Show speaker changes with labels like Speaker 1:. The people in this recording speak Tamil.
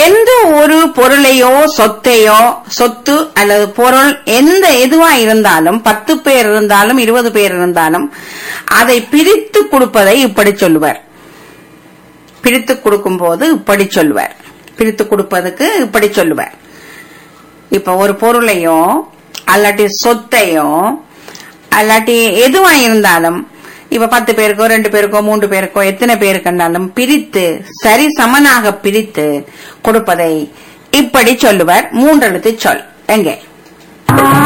Speaker 1: எந்த ஒரு பொருளையோ சொத்தையோ சொத்து அல்லது பொருள் எந்த எதுவா இருந்தாலும் பத்து பேர் இருந்தாலும் இருபது பேர் இருந்தாலும் அதை பிரித்து கொடுப்பதை இப்படி சொல்லுவார் பிரித்து கொடுக்கும் போது இப்படி சொல்லுவார் பிரித்து கொடுப்பதுக்கு இப்படி சொல்லுவார் இப்ப ஒரு பொருளையோ அல்லாட்டி சொத்தையோ அல்லாட்டி எதுவா இருந்தாலும் இப்ப பத்து பேருக்கோ ரெண்டு பேருக்கோ மூன்று பேருக்கோ எத்தனை பேருக்கு இருந்தாலும் பிரித்து சரி சமனாக பிரித்து கொடுப்பதை இப்படி சொல்லுவார் மூன்றெழுத்து சொல் எங்கே